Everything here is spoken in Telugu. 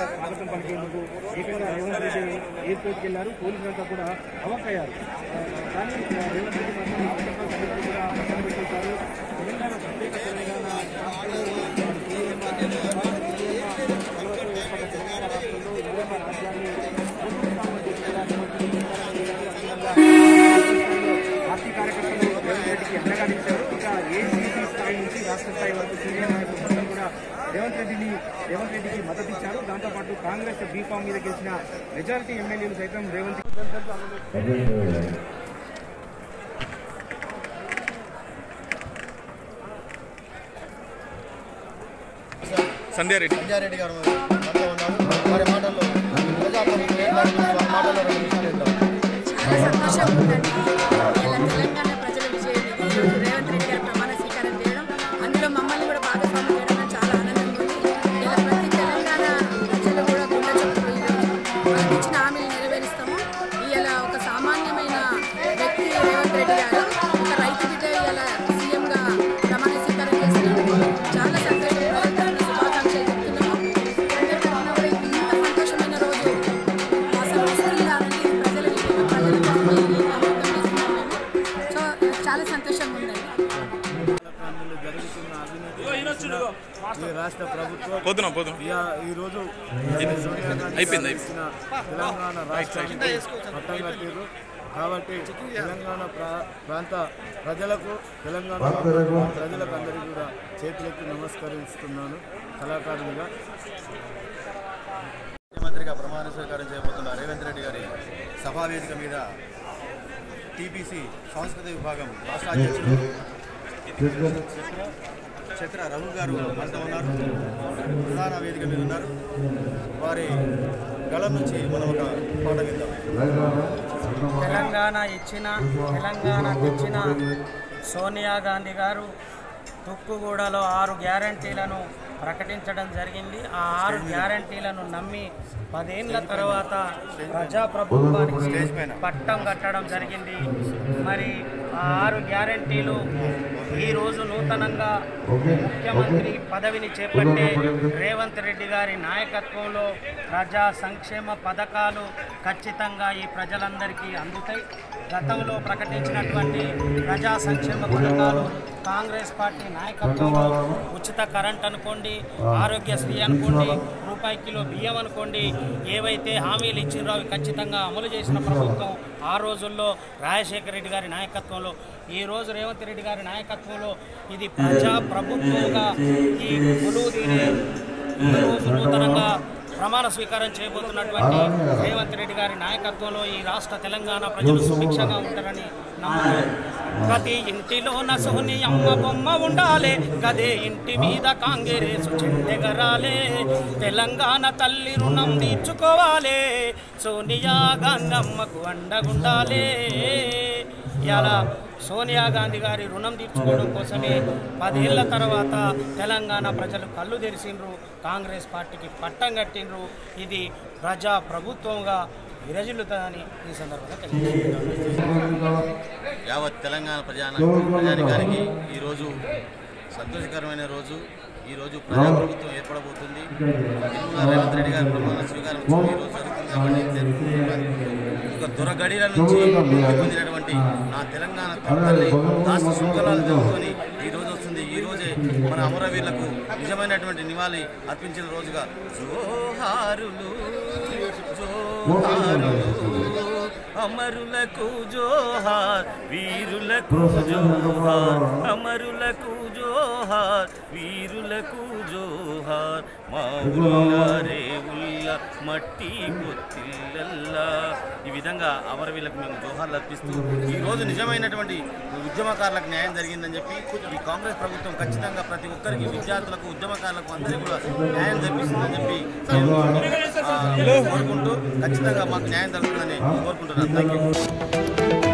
స్వాగతం పలికేందుకు ఏకంగా రేవంత్ రెడ్డి ఎయిర్పోర్ట్కి వెళ్ళారు పోలీసులంతా కూడా అవాక్కయ్యారు ఆ, కానీ ఆ, రేవంత్ రెడ్డి మాత్రం ఆ ప్రోటోకాల్స్ అన్నింటినీ కూడా పక్కన పెట్టేశారు తెలంగాణ ప్రత్యేక తెలంగాణ రాష్ట్రంలో కలవతో ఏర్పడ్డ తెలంగాణ రాష్ట్రంలో విజయమ్మ రాజ్యాన్ని పోషిస్తామని చెప్పి కూడా రేవంత్ రెడ్డి ప్రచారం చేశారు. అదేవిధంగా పార్టీ కార్యకర్తలు రేవంత్ రెడ్డికి అండగా నిలిచారు ఇక ఏసీసీ స్థాయి నుంచి రాష్ట్ర స్థాయి వరకు సీనియర్ నాయకులు అందరూ కూడా రేవంత్ రెడ్డిని రేవంత్ రెడ్డికి మద్దతు ఇచ్చారు దాంతోపాటు కాంగ్రెస్ బీఫామ్ మీద గెలిచిన మెజారిటీ ఎమ్మెల్యేలు సైతం రేవంత్ సంధ్యారెడ్డి సంజయారెడ్డి గారు మనతో ఉన్నారు వారి మాటల్లో ప్రజాప్రభుత్వం ఏర్పాటు గురించి వారి మాటల్లో రెండు నిమిషాలు ఇద్దాం చాలా సంతోషంగా ఉందండి ఇలా తెలంగాణ ప్రజల విజయం ఇది ఈరోజు రేవంత్ రెడ్డి గారు ప్రమాణ స్వీకారం చేయడం అందులో మమ్మల్ని కూడా భాగస్వామ్యం చేయడం నాకు చాలా ఆనందంగా ఉంది ఇలా ప్రతి తెలంగాణ ప్రజలు కూడా గుండె చొప్పున ఈరోజు మనకి ఇచ్చిన హామీలు నెరవేరుస్తాము ఇలా ఒక సామాన్యమైన వ్యక్తి రేవంత్ రెడ్డి గారు ఒక రైతు బిడ్డ ఇలా సీఎంగా ప్రమాణ స్వీకారం చేసినందుకు చాలా సంతోషం ప్రజల తరఫున శుభాకాంక్షలు చెప్తున్నాము అందరి తరఫున కూడా ఇంత సంతోషమైన రోజు అసలు వస్తుందానండి ప్రజల ప్రజల కోసమే ఈ ప్రభుత్వం చేస్తున్నాం మేము సో చాలా సంతోషంగా ఉందండి ప్రాంతంలో జరుగుతున్న అవినీతి ఈ రాష్ట్ర ప్రభుత్వం పోతున్నాం పోతున్నాం ఇయా- ఈ రోజు సోనియా గాంధీ అయిపోయింది, గారు ఇచ్చిన తెలంగాణ రాష్ట్రానికి పట్టం కట్టారు కాబట్టి తెలంగాణ ప్రా- ప్రాంత ప్రజలకు తెలంగాణ ప్రజలకు అందరికీ కూడా చేతులెత్తి నమస్కరిస్తున్నాను కళాకారునిగా ముఖ్యమంత్రిగా ప్రమాణ స్వీకారం చేయబోతున్న రేవంత్ రెడ్డి గారి సభా వేదిక మీద టీపీసీ సాంస్కృతిక విభాగం రాష్ట్ర అధ్యక్షుడు చక్ర రఘు గారు మనతో ఉన్నారు ప్రధాన వేదిక మీద ఉన్నారు వారి గళం నుంచి మనం ఒక పాట విందాం తెలంగాణ ఇచ్చిన తెలంగాణ తెచ్చిన సోనియా గాంధీ గారు తుక్కుగూడలో ఆరు గ్యారంటీలను ప్రకటించడం జరిగింది ఆ ఆరు గ్యారంటీలను నమ్మి పదేళ్ల తర్వాత ప్రజాప్రభుత్వానికి పట్టం కట్టడం జరిగింది మరి ఆ ఆరు గ్యారంటీలు ఈరోజు నూతనంగా ముఖ్యమంత్రి పదవిని చేపట్టే రేవంత్ రెడ్డి గారి నాయకత్వంలో ప్రజా సంక్షేమ పథకాలు ఖచ్చితంగా ఈ ప్రజలందరికీ అందుతాయి గతంలో ప్రకటించినటువంటి ప్రజా సంక్షేమ పథకాలు కాంగ్రెస్ పార్టీ నాయకత్వంలో ఉచిత కరెంట్ అనుకోండి ఆరోగ్యశ్రీ అనుకోండి రూపాయి కిలో బియ్యం అనుకోండి ఏవైతే హామీలు ఇచ్చిండ్రో అవి ఖచ్చితంగా అమలు చేసిన ప్రభుత్వం ఆ రోజుల్లో రాజశేఖర రెడ్డి గారి నాయకత్వంలో ఈ రోజు రేవంత్ రెడ్డి గారి నాయకత్వంలో ఇది ప్రజా ప్రభుత్వంగా ఈ కొలువు తీరే ఈ రోజు నూతనంగా ప్రమాణ స్వీకారం చేయబోతున్నటువంటి రేవంత్ రెడ్డి గారి నాయకత్వంలో ఈ రాష్ట్ర తెలంగాణ ప్రజలు సుభిక్షంగా ఉంటారని నమ్ముతూ ప్రతి ఇంటిలోన సోని అమ్మ బొమ్మ ఉండాలే గదే ఇంటి మీద కాంగ్రెసు చెండెగరాలే తెలంగాణ తల్లి రుణం తీర్చుకోవాలే సోనియా గాంధమ్మకు అండగుండాలే ఇలా సోనియా గాంధీ గారి రుణం తీర్చుకోవడం కోసమే పదేళ్ల తర్వాత తెలంగాణ ప్రజలు కళ్ళు తెరిసిండ్రు కాంగ్రెస్ పార్టీకి పట్టం కట్టిండ్రు ఇది ప్రజా ప్రభుత్వంగా విరజిల్లుతుందని ఈ సందర్భంగా తెలియజేస్తున్నాను యావత్ తెలంగాణ ప్రజాన ప్రజానికానికి ఈరోజు సంతోషకరమైన రోజు ఈరోజు ప్రజాప్రభుత్వం ఏర్పడబోతుంది నిర్మలా రేవంత్ రెడ్డి గారి ప్రమాణ స్వీకారం ఈ రోజు జరుగుతుంది కాబట్టి ఒక దొరగడిల నుంచి ముక్తి పొందినటువంటి నా తెలంగాణ తల్లి దాస్తి శృంఖలాలు జరుగుతుంది ఈ రోజు వస్తుంది ఈ రోజే మన అమరవీరులకు నిజమైనటువంటి నివాళి అర్పించిన రోజుగా జోహారులు జోహారులు అమరులకు జోహార్ వీరులకు జోహార్ అమరులకు జోహార్ వీరులకు జోహార్ మా ఉల్ల రేవుల్ల మట్టి పొత్తిల్లల్లా ఈ విధంగా అమరవీరులకు మేము జోహార్లు అర్పిస్తూ ఈ రోజు నిజమైనటువంటి ఉద్యమకారులకు న్యాయం జరిగిందని చెప్పి ఈ కాంగ్రెస్ ప్రభుత్వం ఖచ్చితంగా ప్రతి ఒక్కరికి విద్యార్థులకు ఉద్యమకారులకు అందరికీ కూడా న్యాయం జరిపిస్తుందని చెప్పి నేను, ఆ, కోరుకుంటూ ఖచ్చితంగా మాకు న్యాయం జరుగుతుందని కోరుకుంటున్నాను థ్యాంక్ యూ